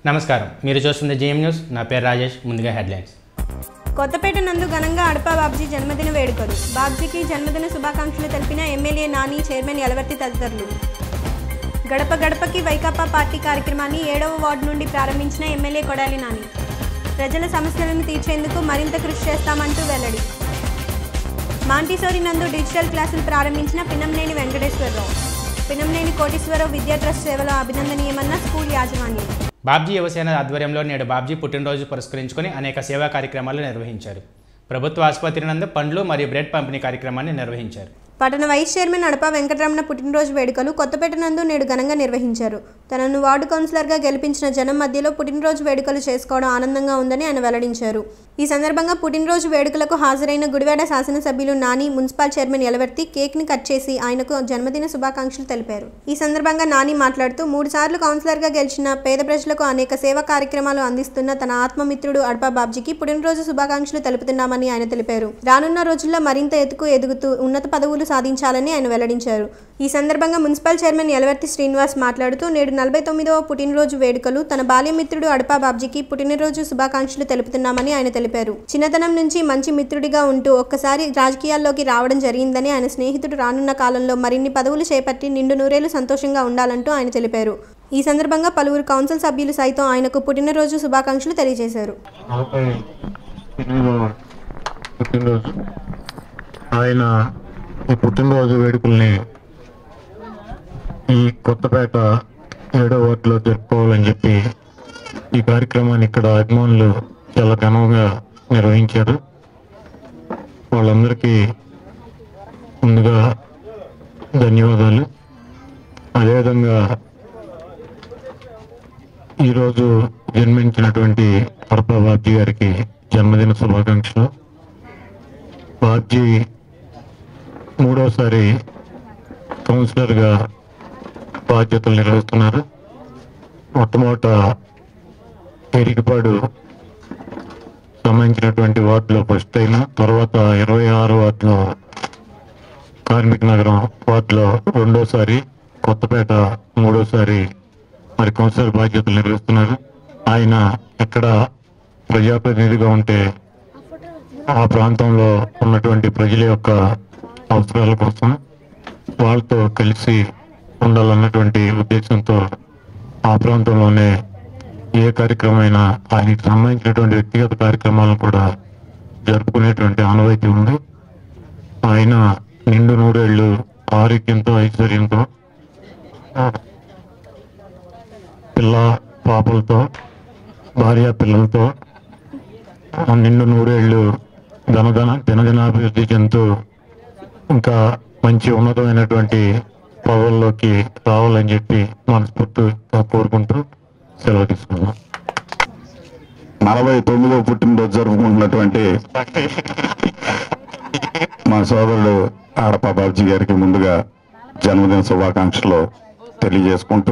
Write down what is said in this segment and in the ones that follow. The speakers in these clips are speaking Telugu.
నమస్కారం మీరు చూస్తుంది జిఎం న్యూస్ నా పేరు రాజేష్ ముందుగా హెడ్లైన్స్ కొత్తపేట నందు ఘనంగా అడపా బాబ్జీ జన్మదిన వేడుకలు బాబ్జీకి జన్మదిన శుభాకాంక్షలు తెలిపిన ఎమ్మెల్యే నాని చైర్మన్ యలవర్తి తదితరులు గడప గడపకి వైకాపా పార్టీ కార్యక్రమాన్ని ఏడవ వార్డు నుండి ప్రారంభించిన ఎమ్మెల్యే కొడాలి నాని ప్రజల సమస్యలను తీర్చేందుకు మరింత కృషి చేస్తామంటూ వెల్లడి మాంటిసోరి నందు డిజిటల్ క్లాసులు ప్రారంభించిన పినంనేని వెంకటేశ్వరరావు పినంనేని కోటేశ్వరరావు విద్యా ట్రస్ట్ సేవలో అభినందనీయమన్న స్కూల్ యాజమాన్యం బాబ్జీ యువసేన ఆధ్వర్యంలో నేడు బాబ్జీ పుట్టినరోజు పురస్కరించుకొని అనేక సేవా కార్యక్రమాలు నిర్వహించారు ప్రభుత్వ ఆసుపత్రి నందు పండ్లు మరియు బ్రెడ్ పంపిణీ కార్యక్రమాన్ని నిర్వహించారు పట్టణ వైస్ చైర్మన్ అడప వెంకటరమణ పుట్టినరోజు వేడుకలు కొత్తపేట నందు నేడు ఘనంగా నిర్వహించారు తనను వార్డు కౌన్సిలర్గా గెలిపించిన జనం మధ్యలో పుట్టినరోజు వేడుకలు చేసుకోవడం ఆనందంగా ఉందని ఆయన వెల్లడించారు ఈ సందర్భంగా పుట్టినరోజు వేడుకలకు హాజరైన గుడివాడ శాసనసభ్యులు Nani municipal chairman Elavarthi cake ని కట్ చేసి ఆయనకు జన్మదిన శుభాకాంక్షలు తెలిపారు ఈ సందర్భంగా నాని మాట్లాడుతూ మూడు సార్లు కౌన్సిలర్గా గెలిచిన పేద ప్రజలకు అనేక సేవా కార్యక్రమాలు అందిస్తున్న తన ఆత్మమిత్రుడు అడపా బాబ్జీకి పుట్టినరోజు శుభాకాంక్షలు తెలుపుతున్నామని ఆయన తెలిపారు రానున్న రోజుల్లో మరింత ఎత్తుకు ఎదుగుతూ ఉన్నత పదవులు సాధించాలని ఆయన వెల్లడించారు ఈ సందర్భంగా మున్సిపల్ చైర్మన్ యలవర్తి శ్రీనివాస్ మాట్లాడుతూ నేడు నలభై తొమ్మిదవ పుట్టినరోజు వేడుకలు తన బాల్యమిత్రుడు అడపా బాబ్జీకి పుట్టినరోజు శుభాకాంక్షలు తెలుపుతున్నామని ఆయన తెలిపారు చిన్నతనం నుంచి మంచి మిత్రుడిగా ఉంటూ ఒక్కసారి రాజకీయాల్లోకి రావడం జరిగిందని ఆయన స్నేహితుడు రానున్న కాలంలో మరిన్ని పదవులు చేపట్టి నిండు నూరేళ్లు సంతోషంగా ఉండాలంటూ ఆయన తెలిపారు ఈ సందర్భంగా పలువురు కౌన్సిల్ సభ్యులు సైతం ఆయనకు పుట్టినరోజు శుభాకాంక్షలు తెలియజేశారు నలభై ఎనిమిదవ పుట్టినరోజు ఆయన ఈ పుట్టినరోజు వేడుకల్ని ఈ కొత్తపేట ఏడో వార్డులో జరుపుకోవాలని చెప్పి ఈ కార్యక్రమాన్ని ఇక్కడ అభిమానులు చాలా ఘనంగా నిర్వహించారు వాళ్ళందరికీ ముందుగా ధన్యవాదాలు అదేవిధంగా ఈరోజు జన్మించినటువంటి హర్ప బాబ్జీ గారికి జన్మదిన శుభాకాంక్షలు బాబ్జీ మూడోసారి కౌన్సిలర్గా బాధ్యతలు నిర్వహిస్తున్నారు మొట్టమొదట పెరిగిపాడు సంబంధించినటువంటి వార్డులో ఫస్ట్ అయిన తర్వాత ఇరవై ఆరు వార్డులో కార్మిక నగరం వార్డులో రెండోసారి కొత్తపేట మూడోసారి మరి కౌన్సిలర్ బాధ్యతలు నిర్వహిస్తున్నారు ఆయన ఎక్కడ ప్రజాప్రతినిధిగా ఉంటే ఆ ప్రాంతంలో ఉన్నటువంటి ప్రజల యొక్క అవసరాల కోసం వాళ్ళతో కలిసి ఉండాలన్నటువంటి ఉద్దేశంతో ఆ ప్రాంతంలోనే ఏ కార్యక్రమమైనా ఆయనకి సంబంధించినటువంటి వ్యక్తిగత కార్యక్రమాలను కూడా జరుపుకునేటువంటి ఆనవాయితీ ఉంది ఆయన నిండు నూరేళ్లు ఆరోగ్యంతో ఐశ్వర్యంతో పిల్ల పాపలతో భార్య పిల్లలతో నిండు నూరేళ్లు ధనధన దినదినాభివృద్ధి చెందుతూ ఇంకా మంచి ఉన్నతమైనటువంటి పదవుల్లోకి రావాలని చెప్పి మనస్ఫూర్తిగా కోరుకుంటూ సెలవు తీసుకున్నాం నలభై తొమ్మిదో పుట్టినరోజు జరుపుకుంటున్నటువంటి మా సోదరుడు ఆడప బాబ్జీ గారికి ముందుగా జన్మదిన శుభాకాంక్షలు తెలియజేసుకుంటూ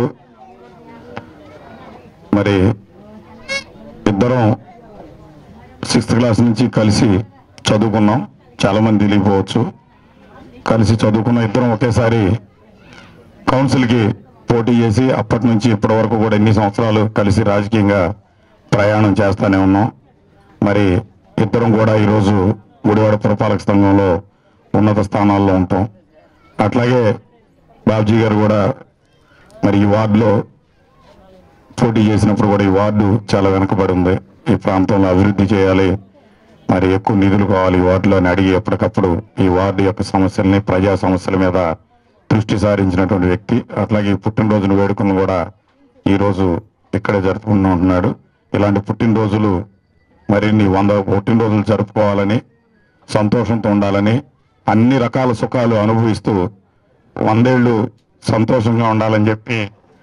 మరి ఇద్దరం సిక్స్త్ క్లాస్ నుంచి కలిసి చదువుకున్నాం చాలా మంది తెలియకపోవచ్చు కలిసి చదువుకున్న ఇద్దరం ఒకేసారి కౌన్సిల్కి పోటీ చేసి అప్పటి నుంచి ఇప్పటి వరకు కూడా ఎన్ని సంవత్సరాలు కలిసి రాజకీయంగా ప్రయాణం చేస్తూనే ఉన్నాం మరి ఇద్దరం కూడా ఈరోజు గుడివాడ పురపాలక సంఘంలో ఉన్నత స్థానాల్లో ఉంటాం అట్లాగే బాబ్జీ గారు కూడా మరి ఈ వార్డులో పోటీ చేసినప్పుడు కూడా ఈ వార్డు చాలా వెనుకబడి ఉంది ఈ ప్రాంతంలో అభివృద్ధి చేయాలి మరి ఎక్కువ నిధులు కావాలి ఈ వార్డులో అని అడిగి ఎప్పటికప్పుడు ఈ వార్డు యొక్క సమస్యల్ని ప్రజా సమస్యల మీద దృష్టి సారించినటువంటి వ్యక్తి అట్లాగే ఈ పుట్టినరోజును వేడుకను కూడా ఈరోజు ఇక్కడే జరుపుకుంటూ ఉంటున్నాడు ఇలాంటి పుట్టినరోజులు మరిన్ని వంద పుట్టినరోజులు జరుపుకోవాలని సంతోషంతో ఉండాలని అన్ని రకాల సుఖాలు అనుభవిస్తూ వందేళ్లు సంతోషంగా ఉండాలని చెప్పి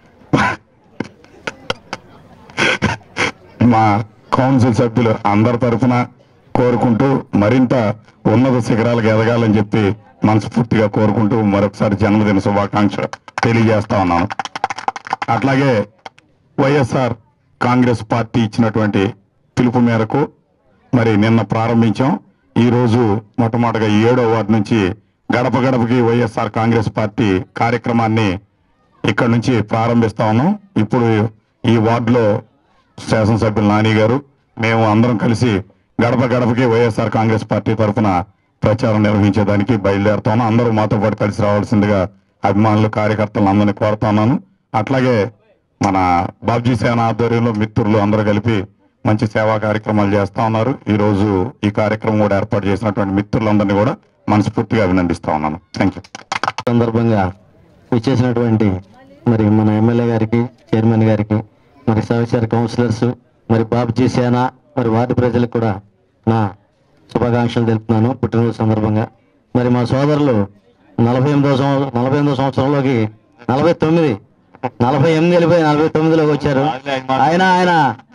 మా కౌన్సిల్ సభ్యులు అందరి తరఫున కోరుకుంటూ మరింత ఉన్నత శిఖరాలకు ఎదగాలని చెప్పి మనస్ఫూర్తిగా కోరుకుంటూ మరొకసారి జన్మదిన శుభాకాంక్ష తెలియజేస్తా ఉన్నాను అట్లాగే వైఎస్ఆర్ కాంగ్రెస్ పార్టీ ఇచ్చినటువంటి పిలుపు మేరకు మరి నిన్న ప్రారంభించాం ఈ రోజు మొట్టమొదటిగా ఏడో వార్డు నుంచి గడప గడపకి వైఎస్ఆర్ కాంగ్రెస్ పార్టీ కార్యక్రమాన్ని ఇక్కడ నుంచి ప్రారంభిస్తా ఉన్నాం ఇప్పుడు ఈ వార్డులో శాసనసభ్యులు నాని గారు మేము అందరం కలిసి గడప గడపకి వైఎస్ఆర్ కాంగ్రెస్ పార్టీ తరఫున ప్రచారం నిర్వహించేదానికి బయలుదేరుతాను అందరూ మాతో పాటు కలిసి రావాల్సిందిగా అభిమానులు కార్యకర్తలు అందరినీ కోరుతున్నాను అట్లాగే మన బాబ్జీ సేన ఆధ్వర్యంలో మిత్రులు అందరూ కలిపి మంచి సేవా కార్యక్రమాలు చేస్తా ఉన్నారు ఈ రోజు ఈ కార్యక్రమం కూడా ఏర్పాటు చేసినటువంటి మిత్రులందరినీ కూడా మనస్ఫూర్తిగా అభినందిస్తా ఉన్నాను థ్యాంక్ యూ సందర్భంగా విచ్చేసినటువంటి మరి మన ఎమ్మెల్యే గారికి చైర్మన్ గారికి మరి సహచార కౌన్సిలర్స్ మరి బాబుజీ సేన మరి వార్డు ప్రజలకు కూడా నా శుభాకాంక్షలు తెలుపుతున్నాను పుట్టినరోజు సందర్భంగా మరి మా సోదరులు నలభై ఎనిమిదో సంవత్సరం నలభై ఎనిమిదో సంవత్సరంలోకి నలభై తొమ్మిది నలభై ఎనిమిది వెళ్ళిపోయి నలభై తొమ్మిదిలోకి వచ్చారు ఆయన ఆయన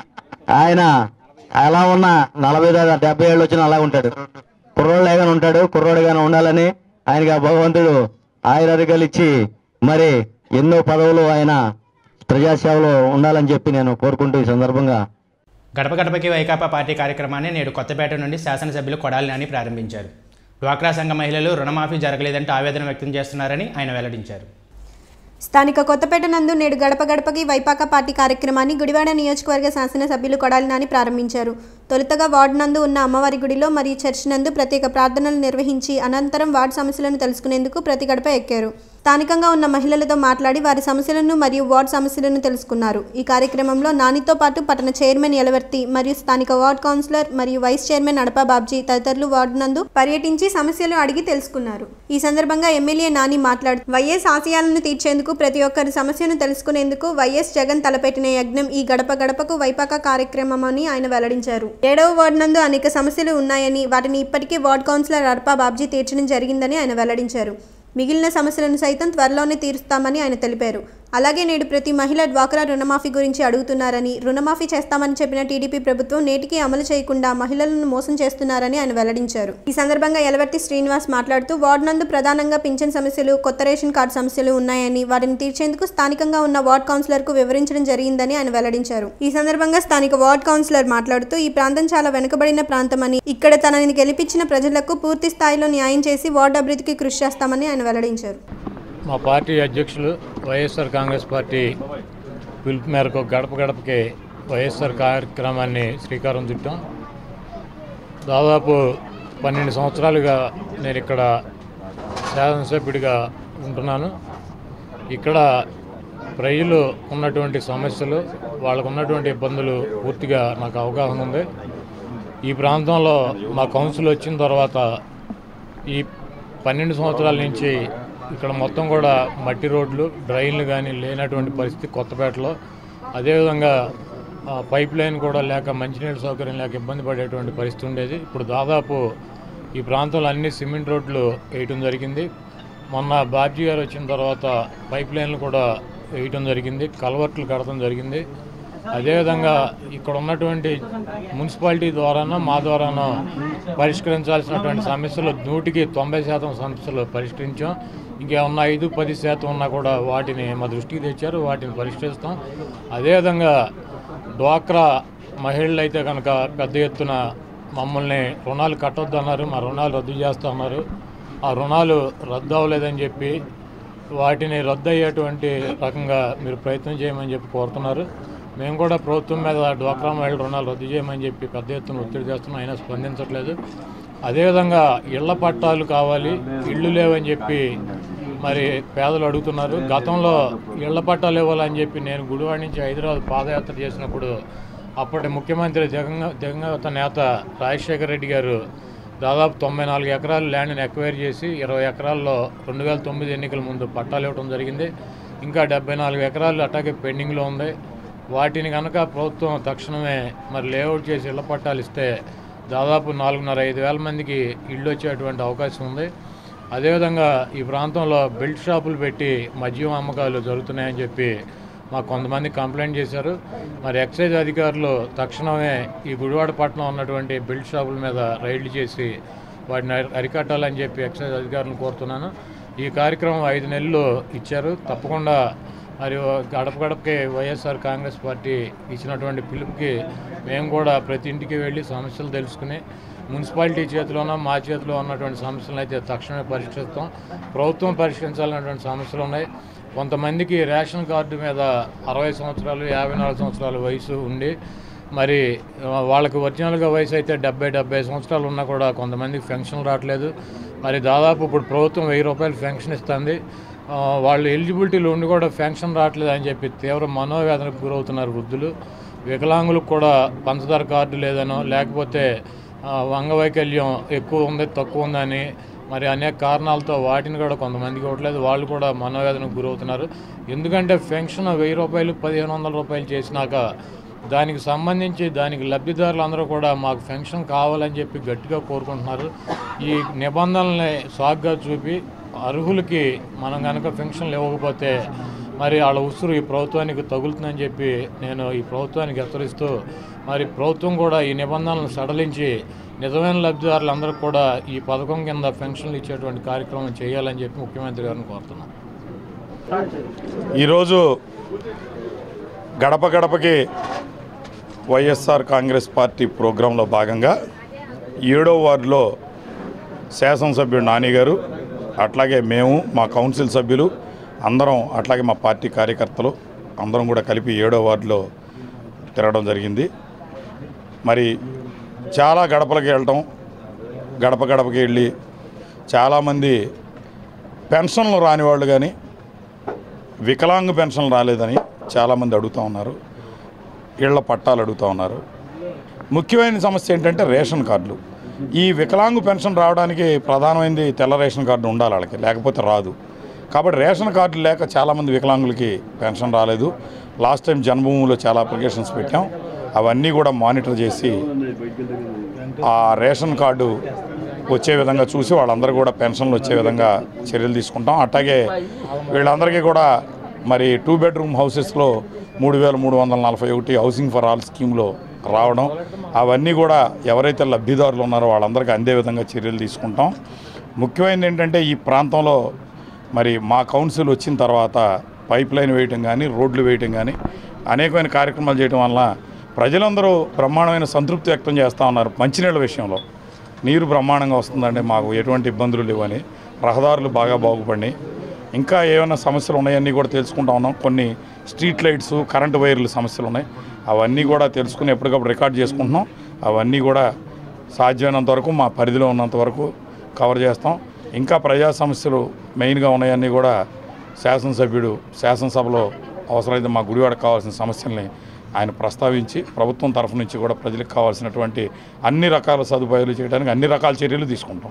ఆయన ఎలా ఉన్నా నలభై దాకా డెబ్బై ఏళ్ళు వచ్చినా అలా ఉంటాడు కుర్రోళ్ళగానే ఉంటాడు కుర్రోడుగానే ఉండాలని ఆయనకి ఆ భగవంతుడు ఆయురారోగ్యాలు ఇచ్చి మరి ఎన్నో పదవులు ఆయన ప్రజాసేవలో ఉండాలని చెప్పి నేను కోరుకుంటూ ఈ సందర్భంగా గడప గడపకి వైకాపా పార్టీ కార్యక్రమాన్ని నేడు కొత్తపేట నుండి శాసనసభ్యులు కొడాలి నాని ప్రారంభించారు డ్వాక్రా సంఘ మహిళలు రుణమాఫీ జరగలేదంటూ ఆవేదన వ్యక్తం చేస్తున్నారని ఆయన వెల్లడించారు స్థానిక కొత్తపేట నందు నేడు గడప గడపకి వైపాక పార్టీ కార్యక్రమాన్ని గుడివాడ నియోజకవర్గ శాసనసభ్యులు కొడాలి నాని ప్రారంభించారు తొలుతగా వార్డు నందు ఉన్న అమ్మవారి గుడిలో మరియు చర్చ్ నందు ప్రత్యేక ప్రార్థనలు నిర్వహించి అనంతరం వార్డు సమస్యలను తెలుసుకునేందుకు ప్రతి గడప ఎక్కారు స్థానికంగా ఉన్న మహిళలతో మాట్లాడి వారి సమస్యలను మరియు వార్డు సమస్యలను తెలుసుకున్నారు ఈ కార్యక్రమంలో నానితో పాటు పట్టణ చైర్మన్ ఎలవర్తి మరియు స్థానిక వార్డు కౌన్సిలర్ మరియు వైస్ చైర్మన్ అడపా బాబ్జీ తదితరులు వార్డు నందు పర్యటించి సమస్యలు అడిగి తెలుసుకున్నారు ఈ సందర్భంగా ఎమ్మెల్యే నాని మాట్లాడుతూ వైఎస్ ఆశయాలను తీర్చేందుకు ప్రతి ఒక్కరి సమస్యను తెలుసుకునేందుకు వైఎస్ జగన్ తలపెట్టిన యజ్ఞం ఈ గడప గడపకు వైపాక కార్యక్రమం అని ఆయన వెల్లడించారు ఏడవ వార్డు నందు అనేక సమస్యలు ఉన్నాయని వాటిని ఇప్పటికీ వార్డు కౌన్సిలర్ అడపా బాబ్జీ తీర్చడం జరిగిందని ఆయన వెల్లడించారు మిగిలిన సమస్యలను సైతం త్వరలోనే తీరుస్తామని ఆయన తెలిపారు అలాగే నేడు ప్రతి మహిళ డ్వాక్రా రుణమాఫీ గురించి అడుగుతున్నారని రుణమాఫీ చేస్తామని చెప్పిన టీడీపీ ప్రభుత్వం నేటికి అమలు చేయకుండా మహిళలను మోసం చేస్తున్నారని ఆయన వెల్లడించారు ఈ సందర్భంగా ఎలవర్తి శ్రీనివాస్ మాట్లాడుతూ వార్డు నందు ప్రధానంగా పింఛన్ సమస్యలు కొత్త రేషన్ కార్డు సమస్యలు ఉన్నాయని వాటిని తీర్చేందుకు స్థానికంగా ఉన్న వార్డు కౌన్సిలర్ కు వివరించడం జరిగిందని ఆయన వెల్లడించారు ఈ సందర్భంగా స్థానిక వార్డు కౌన్సిలర్ మాట్లాడుతూ ఈ ప్రాంతం చాలా వెనుకబడిన ప్రాంతమని ఇక్కడ తనని గెలిపించిన ప్రజలకు పూర్తి స్థాయిలో న్యాయం చేసి వార్డు అభివృద్ధికి కృషి చేస్తామని ఆయన వెల్లడించారు మా పార్టీ అధ్యక్షులు వైఎస్ఆర్ కాంగ్రెస్ పార్టీ పిలుపు మేరకు గడప గడపకి వైఎస్ఆర్ కార్యక్రమాన్ని శ్రీకారం చుట్టాం దాదాపు పన్నెండు సంవత్సరాలుగా నేను ఇక్కడ శాసనసభ్యుడిగా ఉంటున్నాను ఇక్కడ ప్రజలు ఉన్నటువంటి సమస్యలు వాళ్ళకు ఉన్నటువంటి ఇబ్బందులు పూర్తిగా నాకు అవగాహన ఉంది ఈ ప్రాంతంలో మా కౌన్సిల్ వచ్చిన తర్వాత ఈ పన్నెండు సంవత్సరాల నుంచి ఇక్కడ మొత్తం కూడా మట్టి రోడ్లు డ్రైన్లు కానీ లేనటువంటి పరిస్థితి కొత్తపేటలో అదేవిధంగా ఆ, పైప్ లైన్ కూడా లేక మంచినీళ్ళ సౌకర్యం లేక ఇబ్బంది పడేటువంటి పరిస్థితి ఉండేది ఇప్పుడు దాదాపు ఈ ప్రాంతంలో అన్ని సిమెంట్ రోడ్లు వేయటం జరిగింది మొన్న బాబ్జీ గారు వచ్చిన తర్వాత పైప్ లైన్లు కూడా వేయటం జరిగింది కలవర్ట్లు కడటం జరిగింది అదేవిధంగా ఇక్కడ ఉన్నటువంటి మున్సిపాలిటీ ద్వారానో మా ద్వారానో పరిష్కరించాల్సినటువంటి సమస్యలు నూటికి తొంభై శాతం సమస్యలు పరిష్కరించాం ఇంకేమన్నా ఐదు పది శాతం ఉన్నా కూడా వాటిని మా దృష్టికి తెచ్చారు వాటిని పరిష్కరిస్తాం అదేవిధంగా డ్వాక్రా మహిళలు అయితే కనుక పెద్ద ఎత్తున మమ్మల్ని రుణాలు కట్టొద్దన్నారు మా రుణాలు రద్దు చేస్తా అన్నారు ఆ రుణాలు రద్దు అవ్వలేదని చెప్పి వాటిని రద్దు అయ్యేటువంటి రకంగా మీరు ప్రయత్నం చేయమని చెప్పి కోరుతున్నారు మేము కూడా ప్రభుత్వం మీద డ్వాక్రా మహిళ రుణాలు రద్దు చేయమని చెప్పి పెద్ద ఎత్తున ఒత్తిడి చేస్తున్నాం అయినా స్పందించట్లేదు అదేవిధంగా ఇళ్ల పట్టాలు కావాలి ఇళ్ళు లేవని చెప్పి మరి పేదలు అడుగుతున్నారు గతంలో ఇళ్ల పట్టాలు ఇవ్వాలని చెప్పి నేను గుడివాడ నుంచి హైదరాబాద్ పాదయాత్ర చేసినప్పుడు అప్పటి ముఖ్యమంత్రి జగన్ దివంగత నేత రాజశేఖర రెడ్డి గారు దాదాపు తొంభై నాలుగు ఎకరాలు ల్యాండ్ని ఎక్వైర్ చేసి ఇరవై ఎకరాల్లో రెండు వేల తొమ్మిది ఎన్నికల ముందు పట్టాలు ఇవ్వడం జరిగింది ఇంకా డెబ్బై నాలుగు ఎకరాలు అట్లాగే పెండింగ్లో ఉంది వాటిని కనుక ప్రభుత్వం తక్షణమే మరి లేఅవుట్ చేసి ఇళ్ల పట్టాలు ఇస్తే దాదాపు నాలుగున్నర ఐదు వేల మందికి ఇళ్ళు వచ్చేటువంటి అవకాశం ఉంది అదేవిధంగా ఈ ప్రాంతంలో బెల్ట్ షాపులు పెట్టి మద్యం అమ్మకాలు జరుగుతున్నాయని చెప్పి మాకు కొంతమంది కంప్లైంట్ చేశారు మరి ఎక్సైజ్ అధికారులు తక్షణమే ఈ గుడివాడ పట్టణం ఉన్నటువంటి బెల్ట్ షాపుల మీద రైడ్లు చేసి వాటిని అరి- అరికట్టాలని చెప్పి ఎక్సైజ్ అధికారులను కోరుతున్నాను ఈ కార్యక్రమం ఐదు నెలలు ఇచ్చారు తప్పకుండా మరి గడప గడపకి వైఎస్ఆర్ కాంగ్రెస్ పార్టీ ఇచ్చినటువంటి పిలుపుకి మేము కూడా ప్రతి ఇంటికి వెళ్ళి సమస్యలు తెలుసుకుని మున్సిపాలిటీ చేతిలోనో మా చేతిలో ఉన్నటువంటి సమస్యలను అయితే తక్షణమే పరిష్కరిస్తాం ప్రభుత్వం పరిష్కరించాలన్నటువంటి సమస్యలు ఉన్నాయి కొంతమందికి రేషన్ కార్డు మీద అరవై సంవత్సరాలు యాభై నాలుగు సంవత్సరాల వయసు ఉండి మరి ఆ, వాళ్ళకి ఒరిజినల్గా వయసు అయితే డెబ్బై డెబ్బై సంవత్సరాలు ఉన్నా కూడా కొంతమందికి పెన్షన్ రావట్లేదు మరి దాదాపు ఇప్పుడు ప్రభుత్వం వెయ్యి రూపాయలు పెన్షన్ ఇస్తుంది ఆ, వాళ్ళు ఎలిజిబిలిటీలు ఉండి కూడా పెన్షన్ రావట్లేదు అని చెప్పి తీవ్ర మనోవేదనకు గురవుతున్నారు వృద్ధులు వికలాంగులకు కూడా పంచదార కార్డు లేదనో లేకపోతే ఆ, అంగవైకల్యం ఎక్కువ ఉంది తక్కువ ఉందని మరి అనేక కారణాలతో వాటిని కూడా కొంతమందికి ఇవ్వట్లేదు వాళ్ళు కూడా మనోవేదనకు గురవుతున్నారు ఎందుకంటే పెన్షన్ వెయ్యి రూపాయలు పదిహేను వందల రూపాయలు చేసినాక దానికి సంబంధించి దానికి లబ్ధిదారులు అందరూ కూడా మాకు పెన్షన్ కావాలని చెప్పి గట్టిగా కోరుకుంటున్నారు ఈ నిబంధనల్ని సాగ్గా చూపి అర్హులకి మనం కనుక పెన్షన్లు ఇవ్వకపోతే మరి వాళ్ళ ఉసురు ఈ ప్రభుత్వానికి తగులుతుందని చెప్పి నేను ఈ ప్రభుత్వానికి హెచ్చరిస్తూ మరి ప్రభుత్వం కూడా ఈ నిబంధనలను సడలించి నిజమైన లబ్ధిదారులందరూ కూడా ఈ పథకం కింద పెన్షన్లు ఇచ్చేటువంటి కార్యక్రమం చేయాలని చెప్పి ముఖ్యమంత్రి గారిని కోరుతున్నాను ఈరోజు గడప గడపకి వైఎస్ఆర్ కాంగ్రెస్ పార్టీ ప్రోగ్రాంలో భాగంగా ఏడో వార్డులో శాసనసభ్యుడు నాని గారు అట్లాగే మేము మా కౌన్సిల్ సభ్యులు అందరం అట్లాగే మా పార్టీ కార్యకర్తలు అందరం కూడా కలిపి ఏడో వార్డులో తిరగడం జరిగింది మరి చాలా గడపలకి వెళ్ళటం గడప గడపకి వెళ్ళి చాలామంది పెన్షన్లు రాని వాళ్ళు కానీ వికలాంగ పెన్షన్ రాలేదని చాలామంది అడుగుతూ ఉన్నారు ఇళ్ల పట్టాలు అడుగుతూ ఉన్నారు ముఖ్యమైన సమస్య ఏంటంటే రేషన్ కార్డులు ఈ వికలాంగు పెన్షన్ రావడానికి ప్రధానమైనది తెల్ల రేషన్ కార్డు ఉండాలి వాళ్ళకి లేకపోతే రాదు కాబట్టి రేషన్ కార్డు లేక చాలామంది వికలాంగులకి పెన్షన్ రాలేదు లాస్ట్ టైం జన్మభూమిలో చాలా అప్లికేషన్స్ పెట్టాం అవన్నీ కూడా మానిటర్ చేసి ఆ రేషన్ కార్డు వచ్చే విధంగా చూసి వాళ్ళందరూ కూడా పెన్షన్లు వచ్చే విధంగా చర్యలు తీసుకుంటాం అట్లాగే వీళ్ళందరికీ కూడా మరి టూ బెడ్రూమ్ హౌసెస్లో మూడు వేల మూడు వందల నలభై ఒకటి హౌసింగ్ ఫర్ ఆల్ స్కీమ్లో రావడం అవన్నీ కూడా ఎవరైతే లబ్ధిదారులు ఉన్నారో వాళ్ళందరికీ అందే విధంగా చర్యలు తీసుకుంటాం ముఖ్యమైనది ఏంటంటే ఈ ప్రాంతంలో మరి మా కౌన్సిల్ వచ్చిన తర్వాత పైప్ లైన్ వేయటం కానీ రోడ్లు వేయటం కానీ అనేకమైన కార్యక్రమాలు చేయడం వల్ల ప్రజలందరూ బ్రహ్మాండమైన సంతృప్తి వ్యక్తం చేస్తూ ఉన్నారు మంచినీళ్ళ విషయంలో నీరు బ్రహ్మాండంగా వస్తుందండి మాకు ఎటువంటి ఇబ్బందులు లేవని రహదారులు బాగా బాగుపడినాయి ఇంకా ఏమైనా సమస్యలు ఉన్నాయన్నీ కూడా తెలుసుకుంటా ఉన్నాం కొన్ని స్ట్రీట్ లైట్స్ కరెంటు వైర్లు సమస్యలు ఉన్నాయి అవన్నీ కూడా తెలుసుకుని ఎప్పటికప్పుడు రికార్డ్ చేసుకుంటున్నాం అవన్నీ కూడా సాధ్యమైనంత వరకు మా పరిధిలో ఉన్నంత వరకు కవర్ చేస్తాం ఇంకా ప్రజా సమస్యలు మెయిన్గా ఉన్నాయన్నీ కూడా శాసనసభ్యుడు శాసనసభలో అవసరమైతే మా గుడివాడకు కావాల్సిన సమస్యల్ని ఆయన ప్రస్తావించి ప్రభుత్వం తరఫు నుంచి కూడా ప్రజలకు కావాల్సినటువంటి అన్ని రకాల సదుపాయాలు చేయడానికి అన్ని రకాల చర్యలు తీసుకుంటాం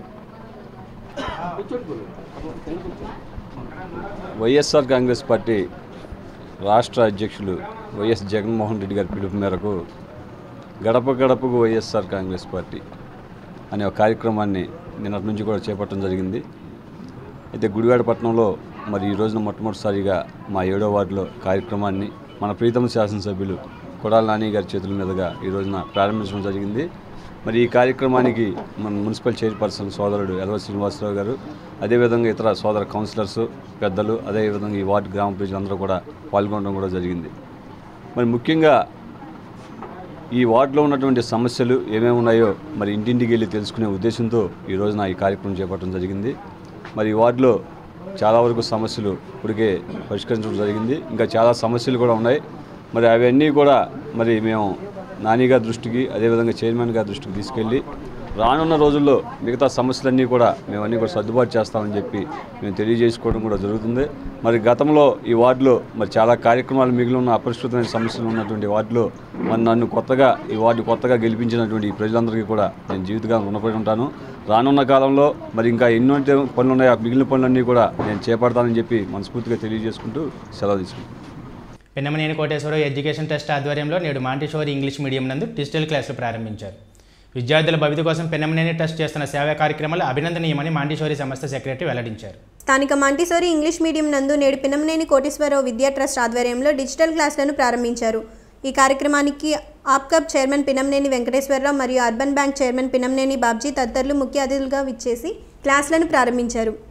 వైఎస్ఆర్ కాంగ్రెస్ పార్టీ రాష్ట్ర అధ్యక్షులు వైఎస్ జగన్మోహన్ రెడ్డి గారి పిలుపు మేరకు గడప గడపకు వైఎస్ఆర్ కాంగ్రెస్ పార్టీ అనే ఒక కార్యక్రమాన్ని నిన్నటి నుంచి కూడా చేపట్టడం జరిగింది అయితే గుడివాడ పట్టణంలో మరి ఈ రోజున మొట్టమొదటిసారిగా మా ఏడో వార్డులో కార్యక్రమాన్ని మన ప్రీతమ శాసనసభ్యులు కొడాల నాని గారి చేతుల మీదుగా ఈ రోజున ప్రారంభించడం జరిగింది మరి ఈ కార్యక్రమానికి మన మున్సిపల్ చైర్పర్సన్ సోదరుడు ఎల్వ శ్రీనివాసరావు గారు అదేవిధంగా ఇతర సోదర కౌన్సిలర్స్ పెద్దలు అదేవిధంగా ఈ వార్డు గ్రామ ప్రజలందరూ కూడా పాల్గొనడం కూడా జరిగింది మరి ముఖ్యంగా ఈ వార్డులో ఉన్నటువంటి సమస్యలు ఏమేమి ఉన్నాయో మరి ఇంటింటికి వెళ్ళి తెలుసుకునే ఉద్దేశంతో ఈ రోజున ఈ కార్యక్రమం చేపట్టడం జరిగింది మరి ఈ వార్డులో చాలా వరకు సమస్యలు ఇప్పటికే పరిష్కరించడం జరిగింది ఇంకా చాలా సమస్యలు కూడా ఉన్నాయి మరి అవన్నీ కూడా మరి మేము నాని గారి దృష్టికి అదేవిధంగా చైర్మన్ గారి దృష్టికి తీసుకెళ్ళి రానున్న రోజుల్లో మిగతా సమస్యలన్నీ కూడా మేము అన్నీ కూడా సర్దుబాటు చేస్తామని చెప్పి మేము తెలియజేసుకోవడం కూడా జరుగుతుంది మరి గతంలో ఈ వార్డులో మరి చాలా కార్యక్రమాలు మిగిలి ఉన్న అపరిష్కృతమైన సమస్యలు ఉన్నటువంటి వార్డులో మరి నన్ను కొత్తగా ఈ వార్డు కొత్తగా గెలిపించినటువంటి ఈ ప్రజలందరికీ కూడా నేను జీవితకాలం రుణపడి ఉంటాను రానున్న కాలంలో మరి ఇంకా ఎన్నో పనులు ఉన్నాయో ఆ మిగిలిన పనులన్నీ కూడా నేను చేపడతానని చెప్పి మనస్ఫూర్తిగా తెలియజేసుకుంటూ సెలవు తీసుకుంటాను పిన్నమనేని కోటేశ్వరరావు ఎడ్యుకేషన్ ట్రస్ట్ ఆధ్వర్యంలో నేడు మాంటిషోరి ఇంగ్లీష్ మీడియం నందు డిజిటల్ క్లాసులు ప్రారంభించారు విద్యార్థుల భవిత కోసం పిన్నమనేని ట్రస్ట్ చేస్తున్న సేవా కార్యక్రమాలు అభినందనీయమని మాంటిషోరి సంస్థ సెక్రటరీ వెల్లడించారు స్థానిక మాంటిసోరి ఇంగ్లీష్ మీడియం నందు నేడు పినమనేని కోటేశ్వరరావు విద్యా ట్రస్ట్ ఆధ్వర్యంలో డిజిటల్ క్లాసులను ప్రారంభించారు ఈ కార్యక్రమానికి ఆప్కబ్ చైర్మన్ పినంనేని వెంకటేశ్వరరావు మరియు urban bank chairman Pinnamaneni Babji తదితరులు ముఖ్య అతిథులుగా విచ్చేసి క్లాసులను ప్రారంభించారు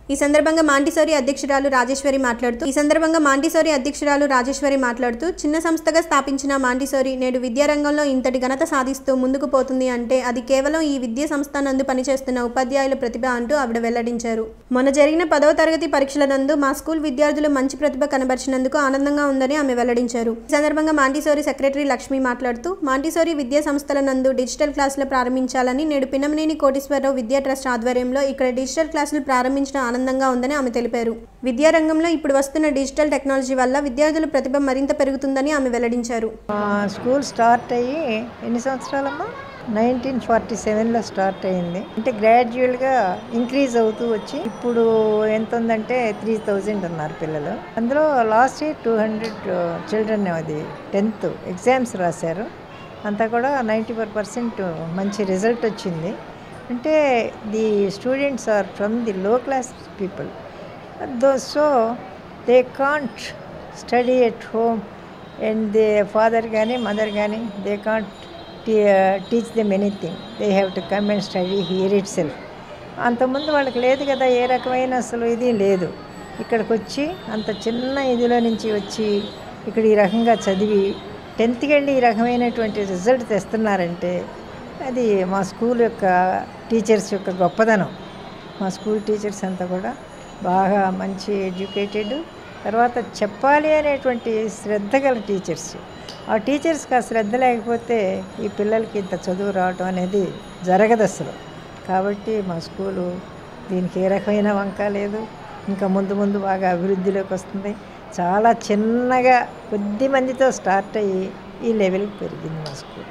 ఈ సందర్భంగా మాంటిసోరి అధ్యక్షురాలు రాజేశ్వరి మాట్లాడుతూ ఈ సందర్భంగా మాంటిసోరి అధ్యక్షురాలు రాజేశ్వరి మాట్లాడుతూ చిన్న సంస్థగా స్థాపించిన మాంటిసోరి నేడు విద్యారంగంలో ఇంతటి ఘనత సాధిస్తూ ముందుకు పోతుంది అంటే అది కేవలం ఈ విద్యా సంస్థ నందు పనిచేస్తున్న ఉపాధ్యాయుల ప్రతిభ అంటూ ఆవిడ వెల్లడించారు మొన్న జరిగిన పదవ తరగతి పరీక్షల నందు మా స్కూల్ విద్యార్థులు మంచి ప్రతిభ కనబరిచినందుకు ఆనందంగా ఉందని ఆమె వెల్లడించారు ఈ సందర్భంగా మాంటిసోరి సెక్రటరీ లక్ష్మి మాట్లాడుతూ మాంటిసోరి విద్యా సంస్థల నందు డిజిటల్ క్లాసులు ప్రారంభించాలని నేడు పిన్నమనేని కోటేశ్వరరావు విద్యా ట్రస్ట్ ఆధ్వర్యంలో ఇక్కడ డిజిటల్ క్లాసులు ప్రారంభించడం ఆనందంగా ఉందని ఆమె తెలిపారు విద్యారంగంలో ఇప్పుడు వస్తున్న డిజిటల్ టెక్నాలజీ వల్ల విద్యార్థుల ప్రతిభ మరింత పెరుగుతుందని ఆమె వెల్లడించారు మా స్కూల్ స్టార్ట్ అయ్యి ఎన్ని సంవత్సరాలమ్మా నైన్టీన్ ఫార్టీ సెవెన్లో స్టార్ట్ అయింది అంటే గ్రాడ్యువల్గా ఇంక్రీజ్ అవుతూ వచ్చి ఇప్పుడు ఎంత ఉందంటే త్రీ థౌజండ్ ఉన్నారు పిల్లలు అందులో last year two hundred children అది టెన్త్ ఎగ్జామ్స్ రాశారు అంతా కూడా నైంటీ ఫోర్ పర్సెంట్ మంచి రిజల్ట్ వచ్చింది అంటే the students are from the low class people though so they can't study at home and they father కానీ మదర్ కానీ they can't teach them anything they have to come and study here itself అంతకుముందు వాళ్ళకి లేదు కదా ఏ రకమైన అసలు ఇది లేదు ఇక్కడికి వచ్చి అంత చిన్న ఇదిలో నుంచి వచ్చి ఇక్కడ ఈ రకంగా చదివి టెన్త్కి వెళ్ళి ఈ రకమైనటువంటి రిజల్ట్ తెస్తున్నారంటే అది మా స్కూల్ యొక్క టీచర్స్ యొక్క గొప్పదనం మా స్కూల్ టీచర్స్ అంతా కూడా బాగా మంచి ఎడ్యుకేటెడ్ తర్వాత చెప్పాలి అనేటువంటి శ్రద్ధ గల టీచర్స్ ఆ టీచర్స్కి ఆ శ్రద్ధ లేకపోతే ఈ పిల్లలకి ఇంత చదువు రావటం అనేది జరగదు అసలు కాబట్టి మా స్కూలు దీనికి ఏ రకమైన వంక లేదు ఇంకా ముందు ముందు బాగా అభివృద్ధిలోకి వస్తుంది చాలా చిన్నగా కొద్ది మందితో స్టార్ట్ అయ్యి ఈ లెవెల్కి పెరిగింది మా స్కూల్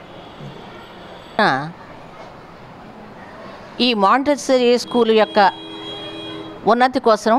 ఈ మాంటెసరీ స్కూల్ యొక్క ఉన్నతి కోసం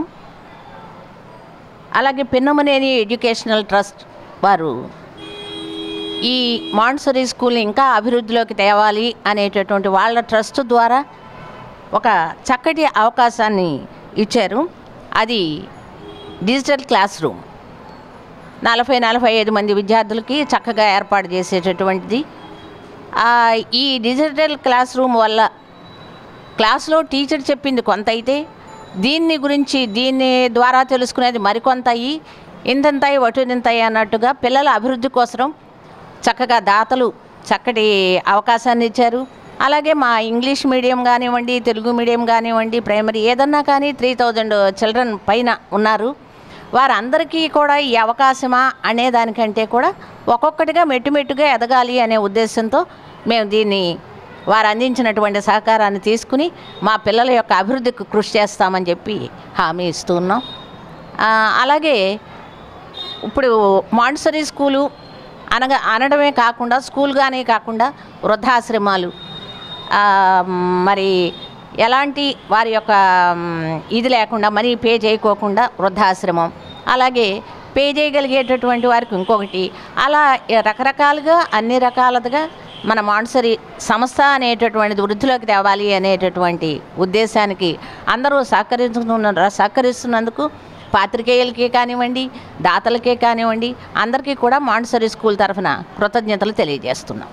అలాగే పిన్నమనేని ఎడ్యుకేషనల్ ట్రస్ట్ వారు ఈ మాంటసరీ స్కూల్ని ఇంకా అభివృద్ధిలోకి తేవాలి అనేటటువంటి వాళ్ళ ట్రస్ట్ ద్వారా ఒక చక్కటి అవకాశాన్ని ఇచ్చారు అది డిజిటల్ క్లాస్ రూమ్ నలభై నలభై ఐదు మంది విద్యార్థులకి చక్కగా ఏర్పాటు చేసేటటువంటిది ఆ, ఈ డిజిటల్ క్లాస్ రూమ్ వల్ల క్లాస్లో టీచర్ చెప్పింది కొంత అయితే దీన్ని గురించి దీన్ని ద్వారా తెలుసుకునేది మరికొంత అయ్యి ఇంతంతాయి వటునింతాయి అన్నట్టుగా పిల్లల అభివృద్ధి కోసం చక్కగా దాతలు చక్కటి అవకాశాన్ని ఇచ్చారు అలాగే మా ఇంగ్లీష్ మీడియం కానివ్వండి తెలుగు మీడియం కానివ్వండి ప్రైమరీ ఏదన్నా కానీ త్రీ థౌజండ్ చిల్డ్రన్ పైన ఉన్నారు వారందరికీ కూడా ఈ అవకాశమా అనే దానికంటే కూడా ఒక్కొక్కటిగా మెట్టుమెట్టుగా ఎదగాలి అనే ఉద్దేశంతో మేము దీన్ని వారు అందించినటువంటి సహకారాన్ని తీసుకుని మా పిల్లల యొక్క అభివృద్ధికి కృషి చేస్తామని చెప్పి హామీ ఇస్తూ ఉన్నాం ఆ, అలాగే ఇప్పుడు మాంటసరీ స్కూలు అనగా అనడమే కాకుండా స్కూల్గానే కాకుండా వృద్ధాశ్రమాలు ఆ, మరి ఎలాంటి వారి యొక్క మ్, ఇది లేకుండా మనీ పే చేయకోకుండా వృద్ధాశ్రమం అలాగే పే చేయగలిగేటటువంటి వారికి ఇంకొకటి అలా రకరకాలుగా అన్ని రకాలుగా మన మాంటసరీ సంస్థ అనేటటువంటిది వృద్ధిలోకి తేవాలి అనేటటువంటి ఉద్దేశానికి అందరూ సహకరిస్తున్న సహకరిస్తున్నందుకు పాత్రికేయులకే కానివ్వండి దాతలకే కానివ్వండి అందరికీ కూడా మాంటసరీ స్కూల్ తరఫున కృతజ్ఞతలు తెలియజేస్తున్నాం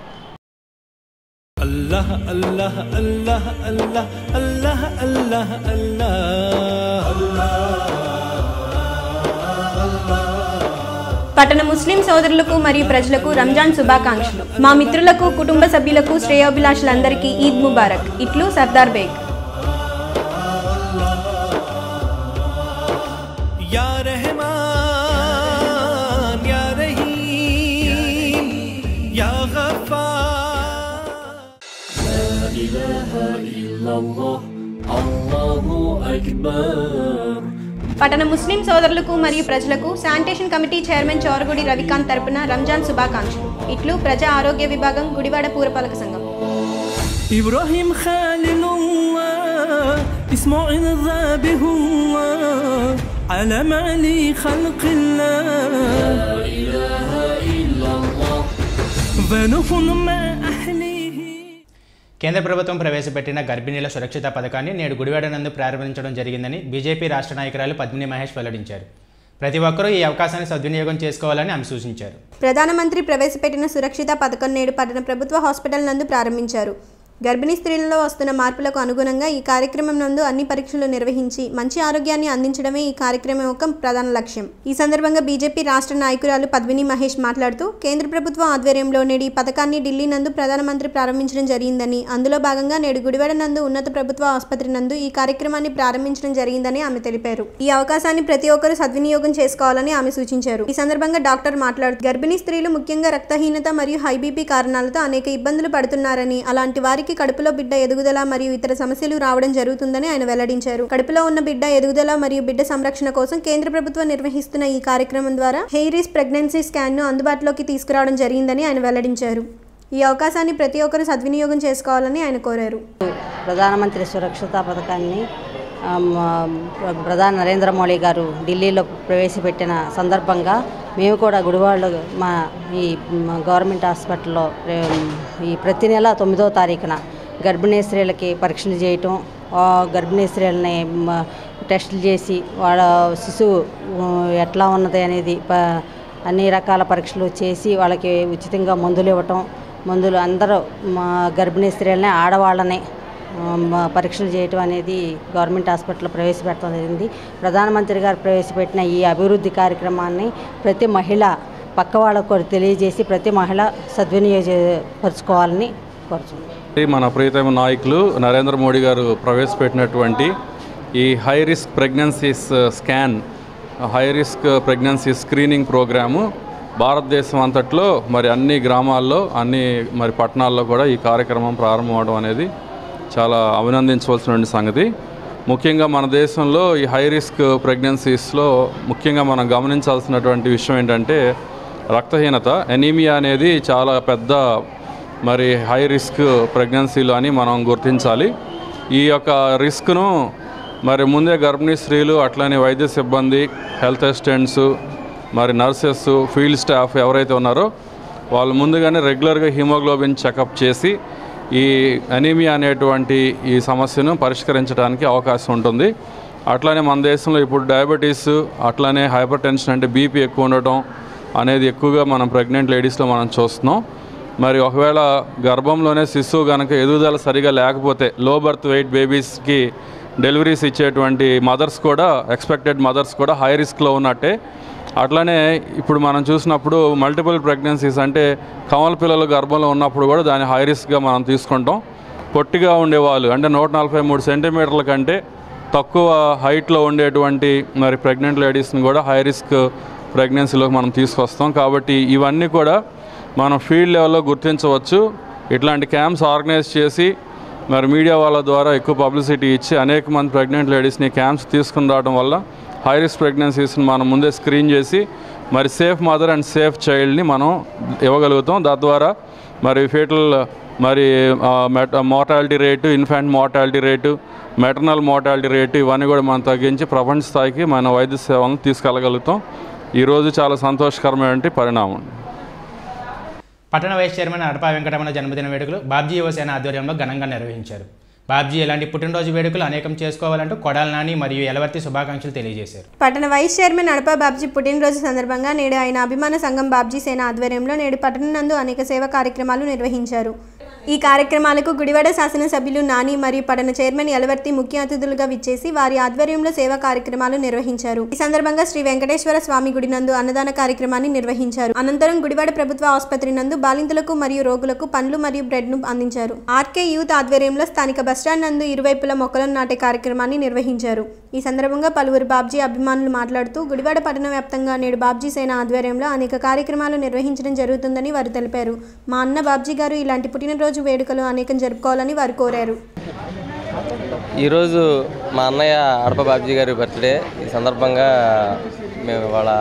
الله الله الله الله الله الله పట్టణ ముస్లిం సోదరులకు మరియు ప్రజలకు రంజాన్ శుభాకాంక్షలు మా మిత్రులకు కుటుంబ సభ్యులకు శ్రేయోభిలాషులందరికీ ఈద్ ముబారక్ ఇట్లు సర్దార్ బేగ్ या रहमान या रहीम या गफ्फार పట్టణ ముస్లిం సోదరులకు మరియు ప్రజలకు sanitation committee chairman Chouragudi Ravikanth తరపున రంజాన్ శుభాకాంక్షలు ఇట్లు ప్రజా ఆరోగ్య విభాగం గుడివాడ పూరపాలక సంఘం إبراهيم خليل الله إسماعيل ذابح الله علم علي خلق الله ونوح مع أهله కేంద్ర ప్రభుత్వం ప్రవేశపెట్టిన గర్భిణీల సురక్షిత పథకాన్ని నేడు గుడివాడ నందు ప్రారంభించడం జరిగిందని బీజేపీ రాష్ట్ర నాయకురాలు పద్మిని మహేష్ వెల్లడించారు ప్రతి ఒక్కరూ ఈ అవకాశాన్ని సద్వినియోగం చేసుకోవాలని ఆమె సూచించారు ప్రధానమంత్రి ప్రవేశపెట్టిన సురక్షిత పథకం నేడు పట్టణ ప్రభుత్వ హాస్పిటల్ నందు ప్రారంభించారు గర్భిణీ స్త్రీలలో వస్తున్న మార్పులకు అనుగుణంగా ఈ కార్యక్రమం నందు అన్ని పరీక్షలు నిర్వహించి మంచి ఆరోగ్యాన్ని అందించడమే ఈ కార్యక్రమం యొక్క ప్రధాన లక్ష్యం ఈ సందర్భంగా బీజేపీ రాష్ట్ర నాయకురాలు పద్మిని మహేష్ మాట్లాడుతూ కేంద్ర ప్రభుత్వం ఆధ్వర్యంలో నేడు ఈ పథకాన్ని ఢిల్లీ నందు ప్రధానమంత్రి ప్రారంభించడం జరిగిందని అందులో భాగంగా నేడు గుడివాడ నందు ఉన్నత ప్రభుత్వ ఆసుపత్రి నందు ఈ కార్యక్రమాన్ని ప్రారంభించడం జరిగిందని ఆమె తెలిపారు ఈ అవకాశాన్ని ప్రతి ఒక్కరూ సద్వినియోగం చేసుకోవాలని ఆమె సూచించారు ఈ సందర్భంగా డాక్టర్ మాట్లాడుతూ గర్భిణీ స్త్రీలు ముఖ్యంగా రక్తహీనత మరియు హై బీపీ కారణాలతో అనేక ఇబ్బందులు పడుతున్నారని అలాంటి వారికి కడుపులో బిడ్డ ఎదుగుదల మరియు ఇతర సమస్యలు రావడం జరుగుతుందని ఆయన వెల్లడించారు కడుపులో ఉన్న బిడ్డ ఎదుగుదల మరియు బిడ్డ సంరక్షణ కోసం కేంద్ర ప్రభుత్వం నిర్వహిస్తున్న ఈ కార్యక్రమం ద్వారా హెయిరిస్ ప్రెగ్నెన్సీ స్కాన్ను అందుబాటులోకి తీసుకురావడం జరిగిందని ఆయన వెల్లడించారు ఈ అవకాశాన్ని ప్రతి ఒక్కరూ సద్వినియోగం చేసుకోవాలని ఆయన కోరారు ప్రధానమంత్రి సురక్షిత పథకాన్ని ఆమ్, ప్ర- ప్రధాని నరేంద్ర మోడీ గారు ఢిల్లీలో ప్రవేశపెట్టిన సందర్భంగా మేము కూడా గుడివాడలో మా ఈ మ, గవర్నమెంట్ హాస్పిటల్లో రే- ఈ ప్రతి నెల తొమ్మిదో తారీఖున గర్భిణీ స్త్రీలకి పరీక్షలు చేయటం ఆ గర్భిణీ స్త్రీలని మ, టెస్టులు చేసి వాళ్ళ శిశువు ఉ, ఎట్లా ఉన్నది అనేది ప- అన్ని రకాల పరీక్షలు చేసి వాళ్ళకి ఉచితంగా మందులు ఇవ్వటం మందులు అందరూ మా గర్భిణీ స్త్రీలని ఆడవాళ్ళని ఆ, మా పరీక్షలు చేయటం అనేది గవర్నమెంట్ హాస్పిటల్లో ప్రవేశపెట్టడం జరిగింది ప్రధానమంత్రి గారు ప్రవేశపెట్టిన ఈ అభివృద్ధి కార్యక్రమాన్ని ప్రతి మహిళ పక్క వాళ్ళకు కూడా తెలియజేసి ప్రతి మహిళ సద్వినియోగపరచుకోవాలని కోరుచున్నాను మన ప్రియతమ నాయకులు నరేంద్ర మోడీ గారు ప్రవేశపెట్టినటువంటి ఈ high risk pregnancies scan high risk pregnancy screening programme భారతదేశం అంతట్లో మరి అన్ని గ్రామాల్లో అన్ని మరి పట్టణాల్లో కూడా ఈ కార్యక్రమం ప్రారంభం అవడం అనేది చాలా అభినందించవలసిన సంగతి ముఖ్యంగా మన దేశంలో ఈ హై రిస్క్ ప్రెగ్నెన్సీస్లో ముఖ్యంగా మనం గమనించాల్సినటువంటి విషయం ఏంటంటే రక్తహీనత ఎనీమియా అనేది చాలా పెద్ద మరి హై రిస్క్ ప్రెగ్నెన్సీలు అని మనం గుర్తించాలి ఈ యొక్క రిస్క్ను మరి ముందే గర్భిణీ స్త్రీలు అట్లనే వైద్య సిబ్బంది హెల్త్ అసిస్టెంట్స్ మరి నర్సెస్ ఫీల్డ్ స్టాఫ్ ఎవరైతే ఉన్నారో వాళ్ళు ముందుగానే రెగ్యులర్గా హిమోగ్లోబిన్ చెకప్ చేసి ఈ అనీమియా అనేటువంటి ఈ సమస్యను పరిష్కరించడానికి అవకాశం ఉంటుంది అట్లానే మన దేశంలో ఇప్పుడు డయాబెటీస్ అట్లానే హైపర్ టెన్షన్ అంటే బీపీ ఎక్కువ ఉండటం అనేది ఎక్కువగా మనం ప్రెగ్నెంట్ లేడీస్లో మనం చూస్తున్నాం మరి ఒకవేళ గర్భంలోనే శిశువు కనుక ఎదుగుదల సరిగా లేకపోతే లో బర్త్ వెయిట్ బేబీస్కి డెలివరీస్ ఇచ్చేటువంటి మదర్స్ కూడా ఎక్స్పెక్టెడ్ మదర్స్ కూడా హై రిస్క్లో ఉన్నట్టే అట్లానే ఇప్పుడు మనం చూసినప్పుడు మల్టిపుల్ ప్రెగ్నెన్సీస్ అంటే కమల పిల్లలు గర్భంలో ఉన్నప్పుడు కూడా దాన్ని హై రిస్క్గా మనం తీసుకుంటాం పొట్టిగా ఉండేవాళ్ళు అంటే నూట నలభై మూడు సెంటీమీటర్ల కంటే తక్కువ హైట్లో ఉండేటువంటి మరి ప్రెగ్నెంట్ లేడీస్ని కూడా హై రిస్క్ ప్రెగ్నెన్సీలోకి మనం తీసుకొస్తాం కాబట్టి ఇవన్నీ కూడా మనం ఫీల్డ్ లెవెల్లో గుర్తించవచ్చు ఇట్లాంటి క్యాంప్స్ ఆర్గనైజ్ చేసి మరి మీడియా వాళ్ళ ద్వారా ఎక్కువ పబ్లిసిటీ ఇచ్చి అనేక మంది ప్రెగ్నెంట్ లేడీస్ని క్యాంప్స్ తీసుకుని రావడం వల్ల హై రిస్క్ ప్రెగ్నెన్సీస్ని మనం ముందే స్క్రీన్ చేసి మరి సేఫ్ మదర్ అండ్ సేఫ్ చైల్డ్ని మనం ఇవ్వగలుగుతాం తద్వారా మరి ఫేటల్ మరి mortality rate infant mortality rate maternal mortality rate ఇవన్నీ కూడా మనం తగ్గించి ప్రపంచ స్థాయికి మన వైద్య సేవలను తీసుకెళ్ళగలుగుతాం ఈరోజు చాలా సంతోషకరమైన పరిణామం పట్టణ వైస్ చైర్మన్ అడపా వెంకటరమణ జన్మదిన వేడుకలు బాబ్జీ యువసేన ఆధ్వర్యంలో ఘనంగా నిర్వహించారు బాబ్జీ ఇలాంటి పుట్టినరోజు వేడుకలు అనేకం చేసుకోవాలంటూ కొడాల నాని మరియు ఎలవర్తి శుభాకాంక్షలు తెలియజేశారు పట్టణ వైస్ చైర్మన్ అడపా బాబ్జీ పుట్టినరోజు సందర్భంగా నేడు ఆయన అభిమాన సంఘం బాబ్జీ సేన ఆధ్వర్యంలో నేడు పట్టణం నందు అనేక సేవా కార్యక్రమాలు నిర్వహించారు ఈ కార్యక్రమాలకు గుడివాడ శాసనసభ్యులు నాని మరియు పట్టణ చైర్మన్ ఎలవర్తి ముఖ్య అతిథులుగా విచ్చేసి వారి ఆధ్వర్యంలో సేవా కార్యక్రమాలు నిర్వహించారు ఈ సందర్భంగా శ్రీ వెంకటేశ్వర స్వామి గుడి నందు అన్నదాన కార్యక్రమాన్ని నిర్వహించారు అనంతరం గుడివాడ ప్రభుత్వ ఆసుపత్రి నందు బాలింతలకు మరియు రోగులకు పండ్లు మరియు బ్రెడ్ ను అందించారు ఆర్కే యూత్ ఆధ్వర్యంలో స్థానిక బస్టాండ్ నందు ఇరువైపుల మొక్కలను నాటే కార్యక్రమాన్ని నిర్వహించారు ఈ సందర్భంగా పలువురు బాబ్జీ అభిమానులు మాట్లాడుతూ గుడివాడ పట్టణ వ్యాప్తంగా నేడు బాబ్జీ సేన ఆధ్వర్యంలో అనేక కార్యక్రమాలు నిర్వహించడం జరుగుతుందని వారు తెలిపారు మా అన్న బాబ్జీ గారు ఇలాంటి పుట్టినరోజు వేడుకలు అనేకం జరుపుకోవాలని వారు కోరారు ఈరోజు మా అన్నయ్య అడప బాబ్జీ గారి బర్త్డే ఈ సందర్భంగా మేము ఇవాళ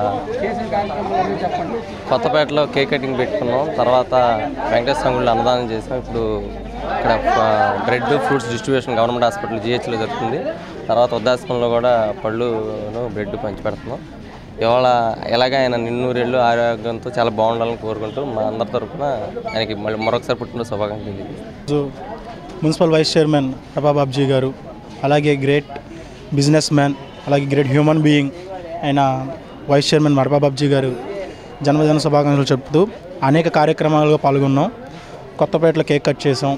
కొత్తపేటలో కేక్ కటింగ్ పెట్టుకున్నాం తర్వాత వెంకటేశ్వర గుడిలో అన్నదానం చేసాం ఇప్పుడు ఇక్కడ bread fruits distribution government hospital జిహెచ్లో జరుగుతుంది తర్వాత వృద్ధాశ్రమంలో కూడా పళ్ళును బ్రెడ్ పంచి పెడుతున్నాం ఇవాళ ఎలాగ ఆయన నిన్నూరేళ్ళు ఆరోగ్యంతో చాలా బాగుండాలని కోరుకుంటూ మా అందరి తరఫున ఆయనకి మళ్ళీ మరొకసారి పుట్టినరోజు శుభాకాంక్షలు తెలియజేస్తున్నాం. రోజు మున్సిపల్ వైస్ చైర్మన్ బాబ్జీ గారు అలాగే గ్రేట్ బిజినెస్ మ్యాన్ అలాగే గ్రేట్ హ్యూమన్ బీయింగ్ అయిన వైస్ చైర్మన్ బాబ్జీ గారు జన్మదిన శుభాకాంక్షలు చెప్తూ అనేక కార్యక్రమాలుగా పాల్గొన్నాం కొత్తపేటలో కేక్ కట్ చేసాం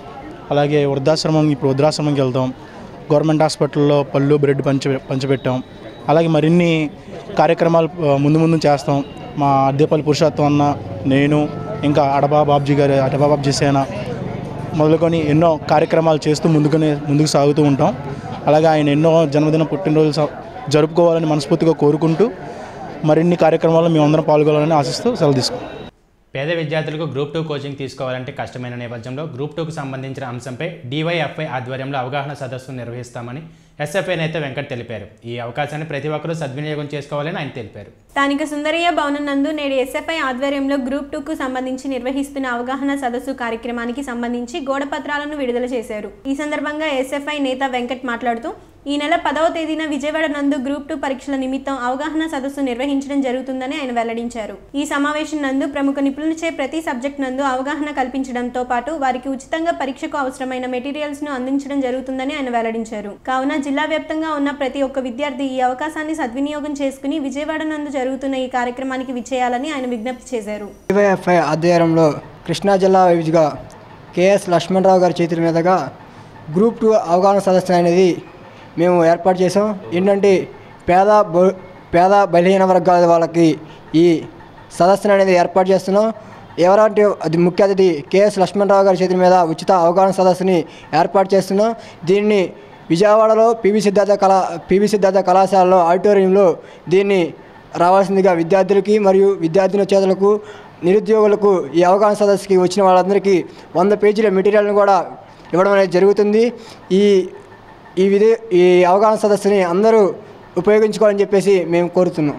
అలాగే వృద్ధాశ్రమం ఇప్పుడు వృద్ధాశ్రమంకి వెళ్తాం గవర్నమెంట్ హాస్పిటల్లో పళ్ళు బ్రెడ్ పంచి పంచిపెట్టాం అలాగే మరిన్ని కార్యక్రమాలు ఆ, ముందు ముందు చేస్తాం మా అద్దెపల్లి పురుషోత్తం అన్న నేను ఇంకా అడబా బాబ్జీ గారి అడబా బాబ్జీ సేన మొదలుకొని ఎన్నో కార్యక్రమాలు చేస్తూ ముందుకునే ముందుకు సాగుతూ ఉంటాం అలాగే ఆయన ఎన్నో జన్మదిన పుట్టినరోజులు స- జరుపుకోవాలని మనస్ఫూర్తిగా కోరుకుంటూ మరిన్ని కార్యక్రమాల్లో మేమందరం పాల్గొనాలని ఆశిస్తూ సెలవు తీసుకుంటాం పేద విద్యార్థులకు గ్రూప్ టూ కోచింగ్ తీసుకోవాలంటే కష్టమైన నేపథ్యంలో గ్రూప్ టూకు సంబంధించిన అంశంపై డివైఎఫ్ఐ ఆధ్వర్యంలో అవగాహన సదస్సు నిర్వహిస్తామని ఎస్ఎఫ్ఐ నేత వెంకట్ తెలిపారు ఈ అవకాశాన్ని ప్రతి ఒక్కరూ సద్వినియోగం చేసుకోవాలని ఆయన తెలిపారు స్థానిక సుందరయ్య భవనం నందు నేడు ఎస్ఎఫ్ఐ ఆధ్వర్యంలో గ్రూప్ టూకు సంబంధించి నిర్వహిస్తున్న అవగాహన సదస్సు కార్యక్రమానికి సంబంధించి గోడ పత్రాలను విడుదల చేశారు ఈ సందర్భంగా ఎస్ఎఫ్ఐ నేత వెంకట్ మాట్లాడుతూ ఈ నెల పదవ తేదీన విజయవాడ నందు గ్రూప్ టూ పరీక్షల నిమిత్తం అవగాహన సదస్సు నిర్వహించడం జరుగుతుందని ఆయన వెల్లడించారు ఈ సమావేశం నందు ప్రముఖ నిపుణులచే ప్రతి సబ్జెక్ట్ నందు అవగాహన కల్పించడంతో పాటు వారికి ఉచితంగా పరీక్షకు అవసరమైన మెటీరియల్స్ ను అందించడం జరుగుతుందని ఆయన వెల్లడించారు కావున జిల్లా వ్యాప్తంగా ఉన్న ప్రతి ఒక్క విద్యార్థి ఈ అవకాశాన్ని సద్వినియోగం చేసుకుని విజయవాడ నందు జరుగుతున్న ఈ కార్యక్రమానికి విచ్చేయాలని ఆయన విజ్ఞప్తి చేశారు డివైఎఫ్ఐ ఆధ్వర్యంలో కృష్ణా జిల్లా విధిగా కేఎస్ లక్ష్మణరావు గారి చేతుల మీదుగా గ్రూప్ టూ అవగాహన సదస్సు అనేది మేము ఏర్పాటు చేసాం ఏంటంటే పేద బ- పేద బలహీన వర్గాల వాళ్ళకి ఈ సదస్సును అనేది ఏర్పాటు చేస్తున్నాం ఎవరంటే అది ముఖ్య అతిథి కేఎస్ లక్ష్మణరావు గారి చేతుల మీద ఉచిత అవగాహన సదస్సుని ఏర్పాటు చేస్తున్నాం దీన్ని విజయవాడలో పివి సిద్ధార్థ కళా పివి సిద్ధార్థ కళాశాలలో ఆడిటోరియంలో దీన్ని రావాల్సిందిగా విద్యార్థులకి మరియు విద్యార్థిని చేతులకు నిరుద్యోగులకు ఈ అవగాహన సదస్సుకి వచ్చిన వాళ్ళందరికీ వంద పేజీల మెటీరియల్ని కూడా ఇవ్వడం అనేది జరుగుతుంది ఈ ఈ విధి ఈ అవగాహన సదస్సుని అందరూ ఉపయోగించుకోవాలని చెప్పేసి మేము కోరుతున్నాం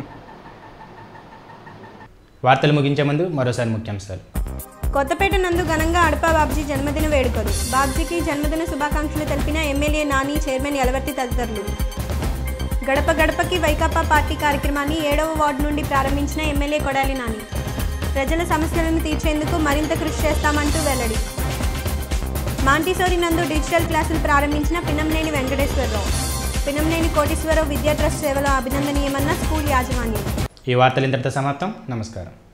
వార్తలు ముగించే ముందు మరోసారి ముఖ్యాంశాలు కొత్తపేట నందు ఘనంగా అడపా బాబ్జీ జన్మదిన వేడుకలు బాబ్జీకి జన్మదిన శుభాకాంక్షలు తెలిపిన ఎమ్మెల్యే నాని చైర్మన్ యలవర్తి తదితరులు గడప గడపకి వైకాపా పార్టీ కార్యక్రమాన్ని ఏడవ వార్డు నుండి ప్రారంభించిన ఎమ్మెల్యే కొడాలి నాని ప్రజల సమస్యలను తీర్చేందుకు మరింత కృషి చేస్తామంటూ వెల్లడి మాంటిసోరి నందు డిజిటల్ క్లాసులు ప్రారంభించిన పినంనేని వెంకటేశ్వరరావు పినంనేని కోటేశ్వరరావు విద్యా ట్రస్ట్ సేవలో అభినందనీయమన్న స్కూల్ యాజమాన్యం ఈ వార్తలు ఇంతటితో సమాప్తం నమస్కారం